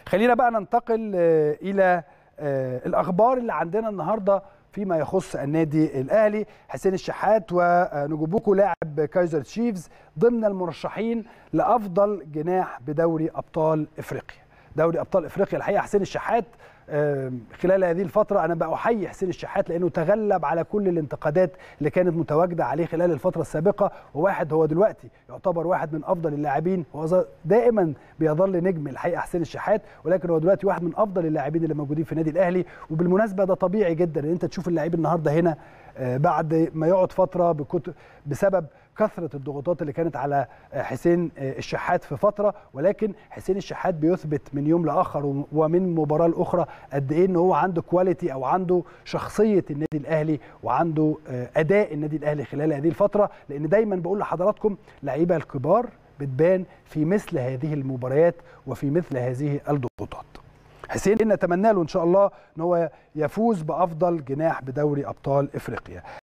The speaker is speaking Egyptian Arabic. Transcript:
خلينا بقى ننتقل آه، الى آه، الاخبار اللي عندنا النهارده فيما يخص النادي الاهلي حسين الشحات ونجوبوكو لاعب كايزر تشيفز ضمن المرشحين لافضل جناح بدوري ابطال افريقيا دوري ابطال افريقيا الحقيقه حسين الشحات آه، خلال هذه الفترة أنا بأحيي حسين الشحات لأنه تغلب على كل الانتقادات اللي كانت متواجدة عليه خلال الفترة السابقة وواحد هو دلوقتي يعتبر واحد من أفضل اللاعبين هو ظ- دائما بيظل نجم الحقيقة حسين الشحات ولكن هو دلوقتي واحد من أفضل اللاعبين اللي موجودين في النادي الأهلي وبالمناسبة ده طبيعي جدا إن أنت تشوف اللاعب النهاردة هنا آه، بعد ما يقعد فترة بكت- بسبب كثرة الضغوطات اللي كانت على آه، حسين آه، الشحات في فترة ولكن حسين الشحات بيثبت من يوم لآخر وم- ومن مباراة لأخرى قد إيه إن هو عنده كواليتي أو عنده شخصية النادي الأهلي وعنده آه، أداء النادي الأهلي خلال هذه الفترة لأن دايما بقول لحضراتكم لعيبة الكبار بتبان في مثل هذه المباريات وفي مثل هذه الضغوطات حسين نتمنى له ان شاء الله ان هو يفوز بافضل جناح بدوري ابطال افريقيا